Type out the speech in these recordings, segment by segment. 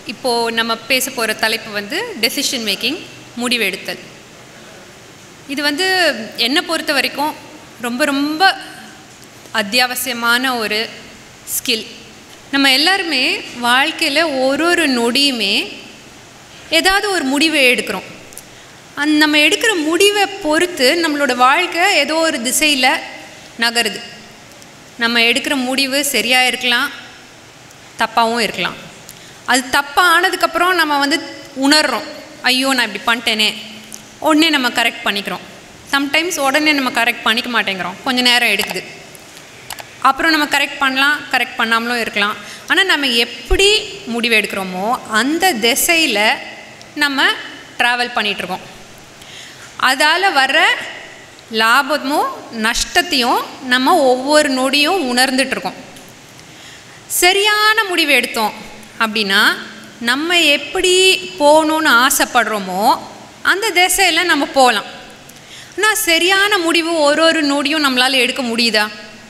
இப்போது நம்ம பேச போகிற தலைப்பு வந்து டெசிஷன் மேக்கிங் முடிவெடுத்தல் இது வந்து என்னை பொறுத்த வரைக்கும் ரொம்ப ரொம்ப அத்தியாவசியமான ஒரு ஸ்கில் நம்ம எல்லாருமே வாழ்க்கையில் ஒரு ஒரு நொடியுமே ஏதாவது ஒரு முடிவை எடுக்கிறோம் அந் நம்ம எடுக்கிற முடிவை பொறுத்து நம்மளோட வாழ்க்கை ஏதோ ஒரு திசையில் நகருது நம்ம எடுக்கிற முடிவு சரியாக இருக்கலாம் தப்பாகவும் இருக்கலாம் அது தப்பாக ஆனதுக்கப்புறம் நம்ம வந்து உணர்றோம் ஐயோ நான் இப்படி பண்ணிட்டேனே உடனே நம்ம கரெக்ட் பண்ணிக்கிறோம் சம்டைம்ஸ் உடனே நம்ம கரெக்ட் பண்ணிக்க மாட்டேங்கிறோம் கொஞ்சம் நேரம் எடுக்குது அப்புறம் நம்ம கரெக்ட் பண்ணலாம் கரெக்ட் பண்ணாமலும் இருக்கலாம் ஆனால் நம்ம எப்படி முடிவு எடுக்கிறோமோ அந்த திசையில் நம்ம ட்ராவல் பண்ணிகிட்ருக்கோம் அதால் வர்ற லாபமும் நஷ்டத்தையும் நம்ம ஒவ்வொரு நொடியும் உணர்ந்துட்டுருக்கோம் சரியான முடிவு எடுத்தோம் அப்படின்னா நம்ம எப்படி போகணுன்னு ஆசைப்படுறோமோ அந்த திசையில் நம்ம போகலாம் ஆனால் சரியான முடிவு ஒரு ஒரு நொடியும் நம்மளால் எடுக்க முடியுதா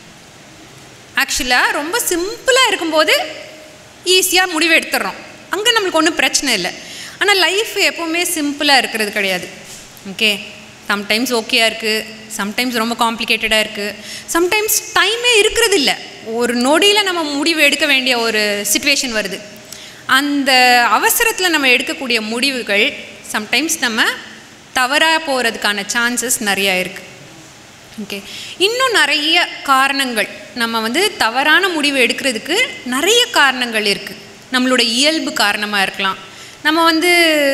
ஆக்சுவலாக ரொம்ப சிம்பிளாக இருக்கும்போது ஈஸியாக முடிவு எடுத்துடுறோம் அங்கே நம்மளுக்கு ஒன்றும் பிரச்சனை இல்லை ஆனால் லைஃப் எப்போவுமே சிம்பிளாக இருக்கிறது கிடையாது ஓகே சம்டைம்ஸ் ஓகேயாக இருக்குது சம்டைம்ஸ் ரொம்ப காம்ப்ளிகேட்டடாக இருக்குது சம்டைம்ஸ் டைமே இருக்கிறது இல்லை ஒரு நொடியில் நம்ம முடிவு எடுக்க வேண்டிய ஒரு சுச்சுவேஷன் வருது அந்த அவசரத்தில் நம்ம எடுக்கக்கூடிய முடிவுகள் சம்டைம்ஸ் நம்ம தவறாக போகிறதுக்கான சான்சஸ் நிறையா இருக்குது ஓகே இன்னும் நிறைய காரணங்கள் நம்ம வந்து தவறான முடிவு எடுக்கிறதுக்கு நிறைய காரணங்கள் இருக்குது நம்மளோட இயல்பு காரணமாக இருக்கலாம் நம்ம வந்து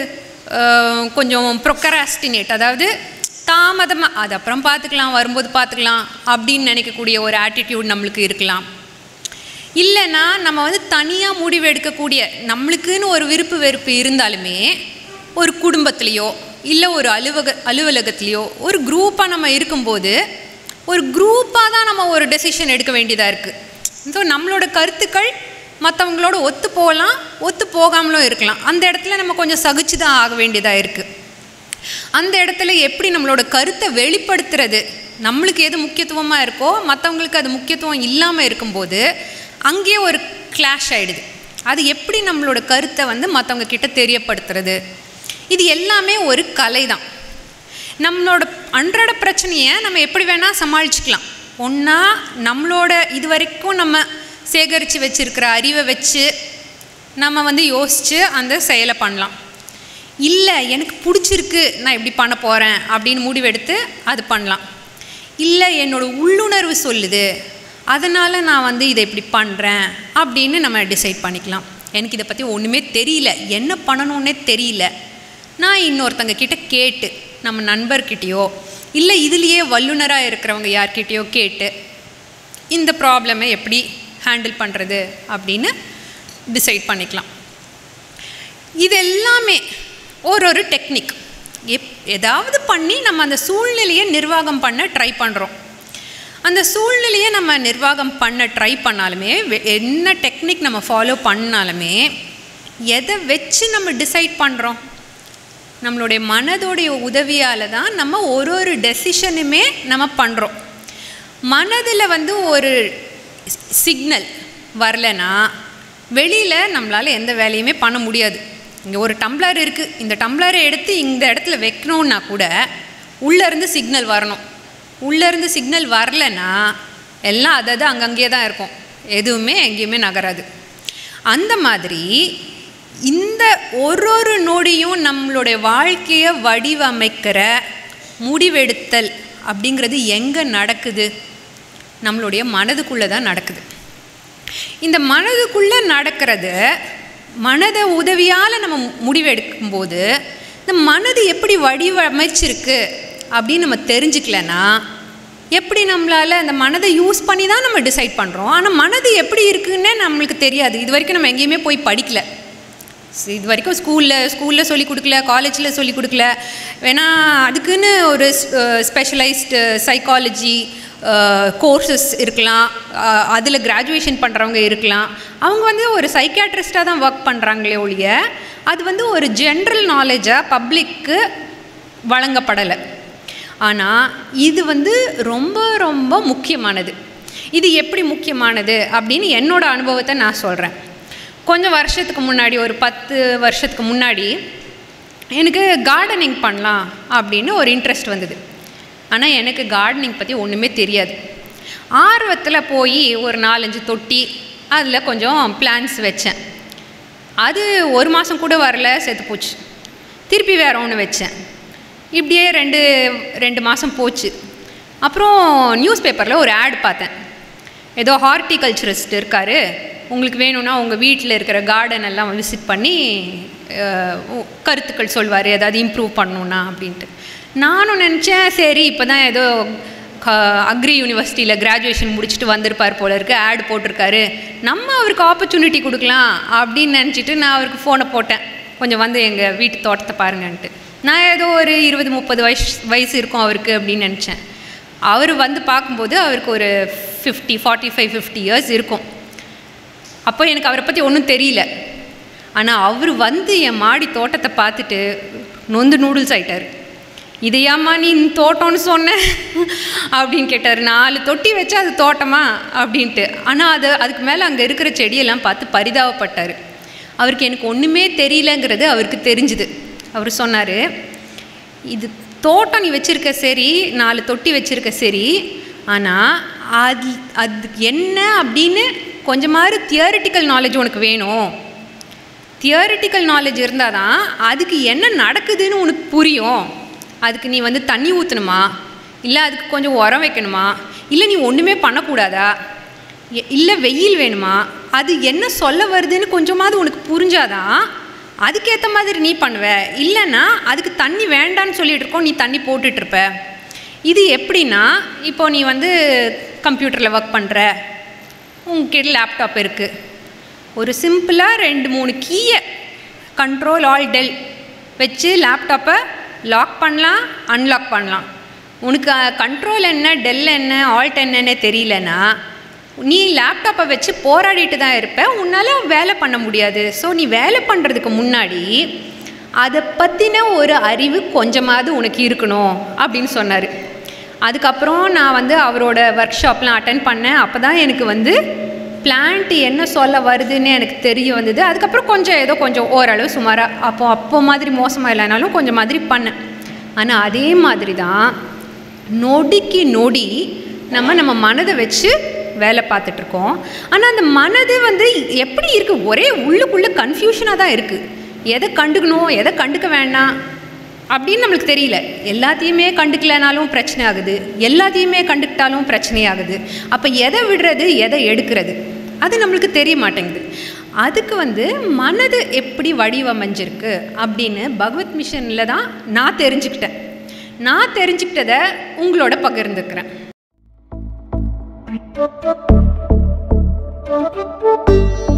கொஞ்சம் ப்ரொக்கராஸ்டினேட் அதாவது தாமதமாக அது அப்புறம் பார்த்துக்கலாம் வரும்போது பார்த்துக்கலாம் அப்படின்னு நினைக்கக்கூடிய ஒரு ஆட்டிடியூட் நம்மளுக்கு இருக்கலாம் இல்லைன்னா நம்ம வந்து தனியாக முடிவு எடுக்கக்கூடிய நம்மளுக்குன்னு ஒரு விருப்பு வெறுப்பு இருந்தாலுமே ஒரு குடும்பத்துலேயோ இல்லை ஒரு அலுவக அலுவலகத்துலேயோ ஒரு குரூப்பாக நம்ம இருக்கும்போது ஒரு குரூப்பாக தான் நம்ம ஒரு டெசிஷன் எடுக்க வேண்டியதாக இருக்குது ஸோ நம்மளோட கருத்துக்கள் மற்றவங்களோட ஒத்து போகலாம் ஒத்து போகாமலும் இருக்கலாம் அந்த இடத்துல நம்ம கொஞ்சம் சகிச்சு தான் ஆக வேண்டியதாக இருக்குது அந்த இடத்துல எப்படி நம்மளோட கருத்தை வெளிப்படுத்துறது நம்மளுக்கு எது முக்கியத்துவமாக இருக்கோ மற்றவங்களுக்கு அது முக்கியத்துவம் இல்லாமல் இருக்கும்போது அங்கேயே ஒரு கிளாஷ் ஆகிடுது அது எப்படி நம்மளோட கருத்தை வந்து மற்றவங்க கிட்ட தெரியப்படுத்துறது இது எல்லாமே ஒரு கலை தான் நம்மளோட அன்றாட பிரச்சனையை நம்ம எப்படி வேணால் சமாளிச்சுக்கலாம் ஒன்றா நம்மளோட இது வரைக்கும் நம்ம சேகரித்து வச்சுருக்கிற அறிவை வச்சு நம்ம வந்து யோசித்து அந்த செயலை பண்ணலாம் இல்லை எனக்கு பிடிச்சிருக்கு நான் இப்படி பண்ண போகிறேன் அப்படின்னு முடிவெடுத்து அது பண்ணலாம் இல்லை என்னோடய உள்ளுணர்வு சொல்லுது அதனால் நான் வந்து இதை இப்படி பண்ணுறேன் அப்படின்னு நம்ம டிசைட் பண்ணிக்கலாம் எனக்கு இதை பற்றி ஒன்றுமே தெரியல என்ன பண்ணணுன்னே தெரியல நான் இன்னொருத்தங்க கிட்ட கேட்டு நம்ம நண்பர்கிட்டயோ இல்லை இதுலேயே வல்லுனராக இருக்கிறவங்க யார்கிட்டயோ கேட்டு இந்த ப்ராப்ளமை எப்படி ஹேண்டில் பண்ணுறது அப்படின்னு டிசைட் பண்ணிக்கலாம் இது எல்லாமே ஒரு ஒரு டெக்னிக் எப் ஏதாவது பண்ணி நம்ம அந்த சூழ்நிலையை நிர்வாகம் பண்ண ட்ரை பண்ணுறோம் அந்த சூழ்நிலையை நம்ம நிர்வாகம் பண்ண ட்ரை பண்ணாலுமே என்ன டெக்னிக் நம்ம ஃபாலோ பண்ணாலுமே எதை வச்சு நம்ம டிசைட் பண்ணுறோம் நம்மளுடைய மனதோடைய உதவியால் தான் நம்ம ஒரு ஒரு டெசிஷனுமே நம்ம பண்ணுறோம் மனதில் வந்து ஒரு சிக்னல் வரலனா வெளியில் நம்மளால் எந்த வேலையுமே பண்ண முடியாது இங்கே ஒரு டம்ளர் இருக்குது இந்த டம்ளரை எடுத்து இந்த இடத்துல வைக்கணுன்னா கூட உள்ளேருந்து சிக்னல் வரணும் உள்ளேருந்து சிக்னல் வரலனா எல்லாம் அதாவது அங்கங்கே தான் இருக்கும் எதுவுமே எங்கேயுமே நகராது அந்த மாதிரி இந்த ஒரு ஒரு நொடியும் நம்மளுடைய வாழ்க்கையை வடிவமைக்கிற முடிவெடுத்தல் அப்படிங்கிறது எங்கே நடக்குது நம்மளுடைய மனதுக்குள்ளே தான் நடக்குது இந்த மனதுக்குள்ளே நடக்கிறது மனதை உதவியால் நம்ம முடிவெடுக்கும்போது இந்த மனது எப்படி வடிவமைச்சிருக்கு அப்படின்னு நம்ம தெரிஞ்சுக்கலன்னா எப்படி நம்மளால் அந்த மனதை யூஸ் பண்ணி தான் நம்ம டிசைட் பண்ணுறோம் ஆனால் மனது எப்படி இருக்குன்னே நம்மளுக்கு தெரியாது இது வரைக்கும் நம்ம எங்கேயுமே போய் படிக்கலை இது வரைக்கும் ஸ்கூலில் ஸ்கூலில் சொல்லி கொடுக்கல காலேஜில் சொல்லி கொடுக்கல வேணா அதுக்குன்னு ஒரு ஸ்பெஷலைஸ்டு சைக்காலஜி கோர்சஸ் இருக்கலாம் அதில் கிராஜுவேஷன் பண்ணுறவங்க இருக்கலாம் அவங்க வந்து ஒரு சைக்காட்ரிஸ்டாக தான் ஒர்க் பண்ணுறாங்களே ஒழிய அது வந்து ஒரு ஜென்ரல் நாலேஜாக பப்ளிக்கு வழங்கப்படலை ஆனால் இது வந்து ரொம்ப ரொம்ப முக்கியமானது இது எப்படி முக்கியமானது அப்படின்னு என்னோட அனுபவத்தை நான் சொல்கிறேன் கொஞ்சம் வருஷத்துக்கு முன்னாடி ஒரு பத்து வருஷத்துக்கு முன்னாடி எனக்கு கார்டனிங் பண்ணலாம் அப்படின்னு ஒரு இன்ட்ரெஸ்ட் வந்தது ஆனால் எனக்கு கார்டனிங் பற்றி ஒன்றுமே தெரியாது ஆர்வத்தில் போய் ஒரு நாலஞ்சு தொட்டி அதில் கொஞ்சம் பிளான்ஸ் வச்சேன் அது ஒரு மாதம் கூட வரல செத்து போச்சு திருப்பி வேற ஒன்று வச்சேன் இப்படியே ரெண்டு ரெண்டு மாதம் போச்சு அப்புறம் நியூஸ் பேப்பரில் ஒரு ஆட் பார்த்தேன் ஏதோ ஹார்டிகல்ச்சரிஸ்ட் இருக்கார் உங்களுக்கு வேணும்னா உங்கள் வீட்டில் இருக்கிற கார்டன் எல்லாம் விசிட் பண்ணி அஹ், உ- கருத்துக்கள் சொல்வார் ஏதாவது இம்ப்ரூவ் பண்ணணுன்னா அப்படின்ட்டு நானும் நினச்சேன் சரி இப்போ தான் ஏதோ அக்ரி யூனிவர்சிட்டியில் கிராஜுவேஷன் முடிச்சுட்டு வந்திருப்பார் போல இருக்கு ஆட் போட்டிருக்காரு நம்ம அவருக்கு ஆப்பர்ச்சுனிட்டி கொடுக்கலாம் அப்படின்னு நினச்சிட்டு நான் அவருக்கு ஃபோனை போட்டேன் கொஞ்சம் வந்து எங்கள் வீட்டு தோட்டத்தை பாருங்கன்ட்டு நான் ஏதோ ஒரு இருபது முப்பது வயசு வயசு இருக்கும் அவருக்கு அப்படின்னு நினச்சேன் அவர் வந்து பார்க்கும்போது அவருக்கு ஒரு fifty forty five fifty years இருக்கும் அப்போ எனக்கு அவரை பற்றி ஒன்றும் தெரியல ஆனால் அவர் வந்து என் மாடி தோட்டத்தை பார்த்துட்டு நொந்து நூடுல்ஸ் ஆயிட்டார் இதையாம்மா நீ இந்த தோட்டம்னு சொன்ன அப்படின்னு கேட்டார் நாலு தொட்டி வச்சா அது தோட்டமா அப்படின்ட்டு ஆனால் அது அதுக்கு மேலே அங்கே இருக்கிற செடியெல்லாம் பார்த்து பரிதாபப்பட்டார் அவருக்கு எனக்கு ஒன்றுமே தெரியலங்கிறது அவருக்கு தெரிஞ்சுது அவர் சொன்னார் இது தோட்டம் நீ வச்சிருக்க சரி நாலு தொட்டி வச்சிருக்க சரி ஆனால் அது அது என்ன அப்படின்னு கொஞ்சமாவது தியரிட்டிக்கல் நாலேஜ் உனக்கு வேணும் தியரிட்டிக்கல் நாலேஜ் இருந்தால் தான் அதுக்கு என்ன நடக்குதுன்னு உனக்கு புரியும் அதுக்கு நீ வந்து தண்ணி ஊற்றணுமா இல்லை அதுக்கு கொஞ்சம் உரம் வைக்கணுமா இல்லை நீ ஒன்றுமே பண்ணக்கூடாதா எ- இல்லை வெயில் வேணுமா அது என்ன சொல்ல வருதுன்னு கொஞ்சமாவது உனக்கு புரிஞ்சாதான் அதுக்கேற்ற மாதிரி நீ பண்ணுவ இல்லைன்னா அதுக்கு தண்ணி வேண்டான்னு சொல்லிட்டு இருக்கோம் நீ தண்ணி போட்டுட்டு இருப்ப இது எப்படின்னா இப்போ நீ வந்து கம்ப்யூட்டரில் ஒர்க் பண்ணுற உங்ககிட்ட லேப்டாப் இருக்குது ஒரு சிம்பிளாக ரெண்டு மூணு கீயை கண்ட்ரோல் ஆல் டெல் வச்சு லேப்டாப்பை லாக் பண்ணலாம் அன்லாக் பண்ணலாம் உனக்கு கண்ட்ரோல் என்ன டெல் என்ன ஆல்ட் என்னன்னு தெரியலனா நீ லேப்டாப்பை வச்சு போராடிட்டு தான் இருப்ப உன்னால் வேலை பண்ண முடியாது ஸோ நீ வேலை பண்ணுறதுக்கு முன்னாடி அதை பற்றின ஒரு அறிவு கொஞ்சமாவது உனக்கு இருக்கணும் அப்படின்னு சொன்னார் அதுக்கப்புறம் நான் வந்து அவரோட ஒர்க் ஷாப்லாம் அட்டன் பண்ணேன் அப்போ தான் எனக்கு வந்து பிளான்ட் என்ன சொல்ல வருதுன்னு எனக்கு தெரிய வந்தது அதுக்கப்புறம் கொஞ்சம் ஏதோ கொஞ்சம் ஓரளவு சுமாராக அப்போ அப்போ மாதிரி மோசமாக இல்லைனாலும் கொஞ்சம் மாதிரி பண்ணேன் ஆனால் அதே மாதிரி தான் நொடிக்கு நொடி நம்ம நம்ம மனதை வச்சு வேலை பார்த்துட்ருக்கோம் ஆனால் அந்த மனது வந்து எப்படி இருக்குது ஒரே உள்ளுக்குள்ளே கன்ஃபியூஷனாக தான் இருக்குது எதை கண்டுக்கணும் எதை கண்டுக்க வேண்டாம் அப்படின்னு நம்மளுக்கு தெரியல எல்லாத்தையுமே கண்டுக்கலனாலும் பிரச்சனை ஆகுது எல்லாத்தையுமே கண்டுக்கிட்டாலும் பிரச்சனையாகுது அப்போ எதை விடுறது எதை எடுக்கிறது அது நம்மளுக்கு தெரிய மாட்டேங்குது அதுக்கு வந்து மனது எப்படி வடிவமைஞ்சிருக்கு அப்படின்னு பகவத் மிஷனில் தான் நான் தெரிஞ்சுக்கிட்டேன் நான் தெரிஞ்சுக்கிட்டதை உங்களோட பகிர்ந்துக்கிறேன் Thank you.